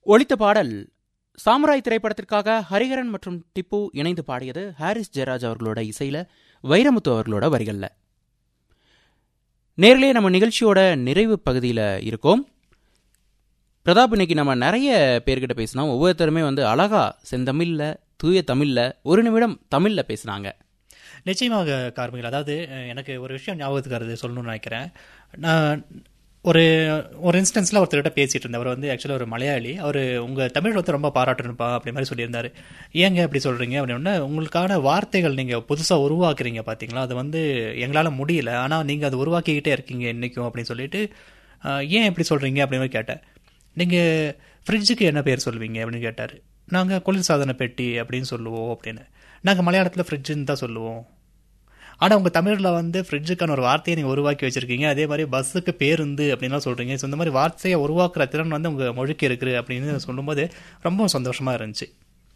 ஒலித்த பாடல் சாமுராய் திரைப்படத்திற்காக ஹரிஹரன் மற்றும் டிப்பு இணைந்து பாடியது ஹாரிஸ் ஜெயராஜ் அவர்களோட இசையில வைரமுத்து அவர்களோட வரிகள்ல நேரிலே நம்ம நிகழ்ச்சியோட நிறைவு பகுதியில் இருக்கோம் பிரதாப் இன்னைக்கு நம்ம நிறைய பேர்கிட்ட பேசினோம் ஒவ்வொருத்தருமே வந்து அழகா செந்தமிழ்ல தூய தமிழ்ல ஒரு நிமிடம் தமிழ்ல பேசினாங்க நிச்சயமாக கார்மிகள் அதாவது அஹ், எனக்கு ஒரு விஷயம் ஞாபகத்துக்கு வருது சொல்லணும்னு நினைக்கிறேன் நான் ஒரு ஒரு இன்ஸ்டன்ஸில் ஒருத்தர்கிட்ட பேசிட்டு இருந்தேன் அவர் வந்து ஆக்சுவலாக ஒரு மலையாளி அவர் உங்கள் தமிழ் வந்து ரொம்ப பாராட்டணும்ப்பா அப்படி மாதிரி சொல்லியிருந்தாரு ஏங்க அப்படி சொல்கிறீங்க அப்படின்னா உங்களுக்கான வார்த்தைகள் நீங்கள் புதுசாக உருவாக்குறீங்க பார்த்தீங்களா அது வந்து எங்களால் முடியல ஆனால் நீங்கள் அதை உருவாக்கிக்கிட்டே இருக்கீங்க இன்றைக்கும் அப்படின்னு சொல்லிட்டு அஹ், ஏன் இப்படி சொல்கிறீங்க அப்படின்னு மாதிரி கேட்டேன் நீங்கள் ஃப்ரிட்ஜுக்கு என்ன பேர் சொல்லுவீங்க அப்படின்னு கேட்டார் நாங்கள் குளிர்சாதன பெட்டி அப்படின்னு சொல்லுவோம் அப்படின்னு நாங்கள் மலையாளத்தில் ஃப்ரிட்ஜுன்னு தான் சொல்லுவோம் ஆனால் உங்கள் தமிழில் வந்து ஃப்ரிட்ஜுக்கான ஒரு வார்த்தையை நீங்கள் உருவாக்கி வச்சிருக்கீங்க அதே மாதிரி பஸ்ஸுக்கு பேருந்து அப்படின்லாம் சொல்கிறீங்க ஸோ இந்த மாதிரி வார்த்தையை உருவாக்குற திறன் வந்து உங்கள் மொழிக்கு இருக்குது அப்படின்னு சொல்லும்போது ரொம்ப சந்தோஷமாக இருந்துச்சு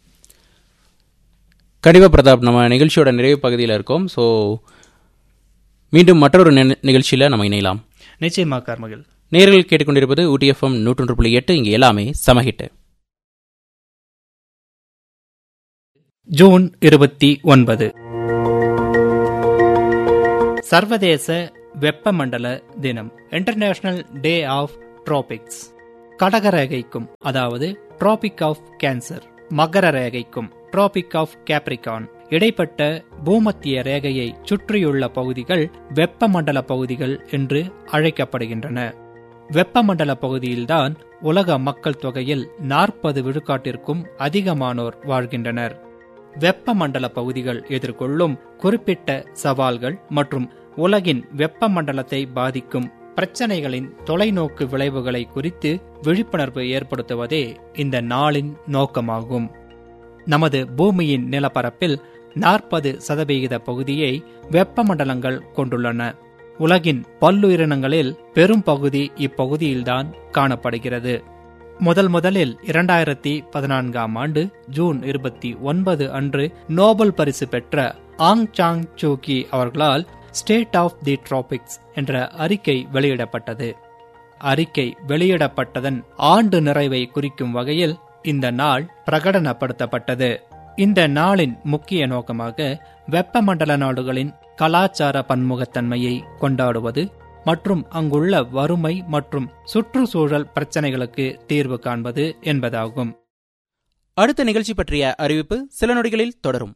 கண்டிப்பா பிரதாப் நம்ம நிகழ்ச்சியோட நிறைவு பகுதியில் இருக்கோம் ஸோ மீண்டும் மற்றொரு நி- நிகழ்ச்சியில நம்ம இணையலாம் நிச்சயமாக கார்மகள் நேர்கள் கேட்டுக்கொண்டிருப்பது ஊட்டிஎஃப்எம் நூற்றொன்று புள்ளி எட்டு இங்கே எல்லாமே சமஹிட்டு ஜூன் இருபத்தி ஒன்பது சர்வதேச வெப்பமண்டல தினம் இன்டர்நேஷனல் டே ஆஃப் டிராபிக்ஸ் கடகரேகைக்கும் அதாவது டிராபிக் ஆஃப் கேன்சர் மகர ரேகைக்கும் டிராபிக் ஆஃப் கேப்ரிகான் இடைப்பட்ட பூமத்திய ரேகையை சுற்றியுள்ள பகுதிகள் வெப்பமண்டல பகுதிகள் என்று அழைக்கப்படுகின்றன வெப்பமண்டல பகுதியில்தான் உலக மக்கள் தொகையில் நாற்பது விழுக்காட்டிற்கும் அதிகமானோர் வாழ்கின்றனர் வெப்பமண்டல பகுதிகள் எதிர்கொள்ளும் குறிப்பிட்ட சவால்கள் மற்றும் உலகின் வெப்பமண்டலத்தை பாதிக்கும் பிரச்சனைகளின் தொலைநோக்கு விளைவுகளை குறித்து விழிப்புணர்வு ஏற்படுத்துவதே இந்த நாளின் நோக்கமாகும் நமது பூமியின் நிலப்பரப்பில் நாற்பது சதவிகித பகுதியை வெப்பமண்டலங்கள் கொண்டுள்ளன உலகின் பல்லுயிரினங்களில் பெரும் பகுதி இப்பகுதியில்தான் காணப்படுகிறது முதல் முதலில் இரண்டாயிரத்தி பதினான்காம் ஆண்டு ஜூன் இருபத்தி ஒன்பது அன்று நோபல் பரிசு பெற்ற ஆங் சாங் சூகி அவர்களால் ஸ்டேட் ஆஃப் தி டிராபிக்ஸ் என்ற அறிக்கை வெளியிடப்பட்டது அறிக்கை வெளியிடப்பட்டதன் ஆண்டு நிறைவை குறிக்கும் வகையில் இந்த நாள் பிரகடனப்படுத்தப்பட்டது இந்த நாளின் முக்கிய நோக்கமாக வெப்பமண்டல நாடுகளின் கலாச்சார பன்முகத்தன்மையை கொண்டாடுவது மற்றும் அங்குள்ள வறுமை மற்றும் சுற்றுச்சூழல் பிரச்சனைகளுக்கு தீர்வு காண்பது என்பதாகும் அடுத்த நிகழ்ச்சி பற்றிய அறிவிப்பு சில நொடிகளில் தொடரும்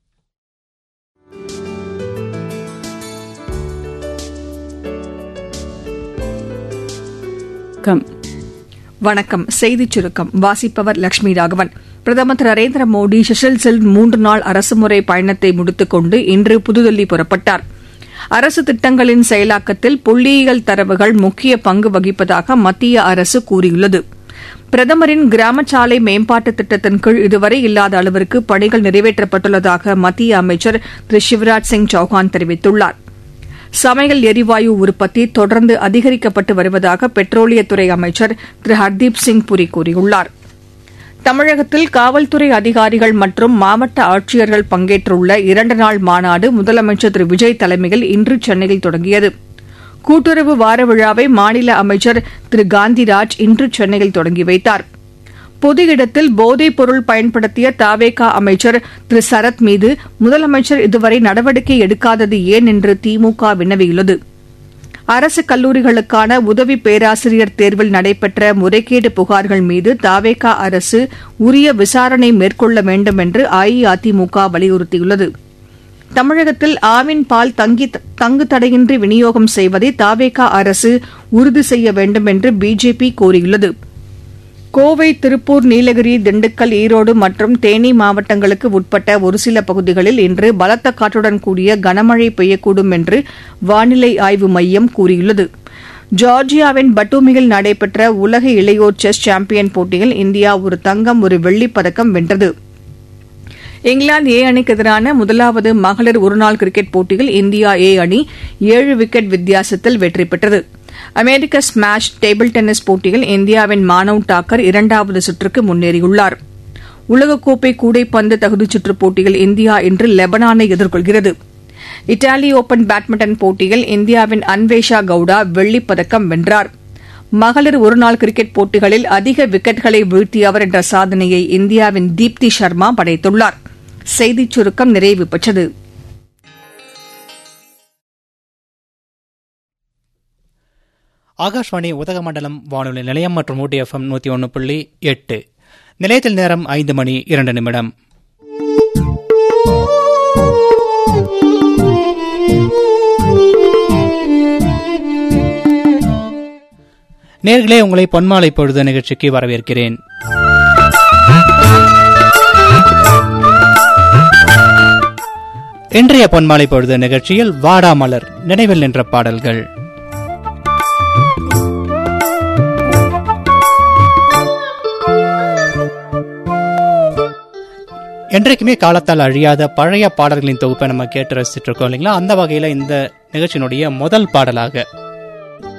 வணக்கம் வணக்கம் செய்திச் சுருக்கம் வாசிப்பவர் லட்சுமி ராகவன் பிரதமர் திரு நரேந்திர மோடி செஷல்ஸில் மூன்று நாள் அரசுமுறை பயணத்தை முடித்துக் கொண்டு இன்று புதுதில்லி புறப்பட்டார் அரசு திட்டங்களின் செயலாக்கத்தில் புள்ளியியல் தரவுகள் முக்கிய பங்கு வகிப்பதாக மத்திய அரசு கூறியுள்ளது பிரதமரின் கிராமச்சாலை மேம்பாட்டு திட்டத்தின் கீழ் இதுவரை இல்லாத அளவிற்கு பணிகள் நிறைவேற்றப்பட்டுள்ளதாக மத்திய அமைச்சர் திரு சிவராஜ் சிங் சௌஹான் தெரிவித்துள்ளார் சமையல் எரிவாயு உற்பத்தி தொடர்ந்து அதிகரிக்கப்பட்டு வருவதாக பெட்ரோலியத்துறை அமைச்சர் திரு ஹர்தீப் சிங் புரி கூறியுள்ளார் தமிழகத்தில் காவல்துறை அதிகாரிகள் மற்றும் மாவட்ட ஆட்சியர்கள் பங்கேற்றுள்ள இரண்டு நாள் மாநாடு முதலமைச்சர் திரு விஜய் தலைமையில் இன்று சென்னையில் தொடங்கியது கூட்டுறவு வார விழாவை மாநில அமைச்சர் திரு காந்திராஜ் இன்று சென்னையில் தொடங்கி வைத்தார் பொது இடத்தில் போதைப் பொருள் பயன்படுத்திய தாவேகா அமைச்சர் திரு சரத் மீது முதலமைச்சர் இதுவரை நடவடிக்கை எடுக்காதது ஏன் என்று திமுக வினவியுள்ளது அரசு கல்லூரிகளுக்கான உதவி பேராசிரியர் தேர்வில் நடைபெற்ற முறைகேடு புகார்கள் மீது தாவேகா அரசு உரிய விசாரணை மேற்கொள்ள வேண்டும் என்று அஇஅதிமுக வலியுறுத்தியுள்ளது தமிழகத்தில் ஆவின் பால் தங்கி தங்கு தடையின்றி விநியோகம் செய்வதை தாவேகா அரசு உறுதி செய்ய வேண்டும் என்று பிஜேபி கோரியுள்ளது கோவை திருப்பூர் நீலகிரி திண்டுக்கல் ஈரோடு மற்றும் தேனி மாவட்டங்களுக்கு உட்பட்ட ஒரு சில பகுதிகளில் இன்று பலத்த காற்றுடன் கூடிய கனமழை பெய்யக்கூடும் என்று வானிலை ஆய்வு மையம் கூறியுள்ளது ஜார்ஜியாவின் பட்டூமியில் நடைபெற்ற உலக இளையோர் செஸ் சாம்பியன் போட்டியில் இந்தியா ஒரு தங்கம் ஒரு வெள்ளிப் பதக்கம் வென்றது இங்கிலாந்து ஏ அணிக்கு எதிரான முதலாவது மகளிர் ஒருநாள் கிரிக்கெட் போட்டியில் இந்தியா ஏ அணி ஏழு விக்கெட் வித்தியாசத்தில் வெற்றி பெற்றது அமெரிக்க ஸ்மாஷ் டேபிள் டென்னிஸ் போட்டியில் இந்தியாவின் மானவ் டாக்கர் இரண்டாவது சுற்றுக்கு முன்னேறியுள்ளார் உலகக்கோப்பை கூடைப்பந்து தகுதிச் சுற்றுப் போட்டியில் இந்தியா இன்று லெபனானை எதிர்கொள்கிறது இத்தாலி ஓபன் பேட்மிண்டன் போட்டியில் இந்தியாவின் அன்வேஷா கவுடா வெள்ளிப் பதக்கம் வென்றார் மகளிர் ஒருநாள் கிரிக்கெட் போட்டிகளில் அதிக விக்கெட்களை வீழ்த்தியவர் என்ற சாதனையை இந்தியாவின் தீப்தி சர்மா படைத்துள்ளார் செய்திச் சுருக்கம் நிறைவு பெற்றது ஆகாஷ்வாணி உதகமண்டலம் வானொலி நிலையம் மற்றும் ஊட்டி எஃப்எம் நூற்றி ஒன்று புள்ளி எட்டு நிலையத்தில் நேரம் ஐந்து மணி இரண்டு நிமிடம் நேர்களே உங்களை பொன்மாலை பொழுது நிகழ்ச்சிக்கு வரவேற்கிறேன் இன்றைய பொன்மாலை பொழுது நிகழ்ச்சியில் வாடாமலர் நினைவில் நின்ற பாடல்கள் என்றைக்குமே காலத்தால் அழியாத பழைய பாடல்களின் தொகுப்பை நம்ம கேட்டு ரசிச்சுட்டு இருக்கோம் இல்லைங்களா அந்த வகையில் இந்த நிகழ்ச்சியினுடைய முதல் பாடலாக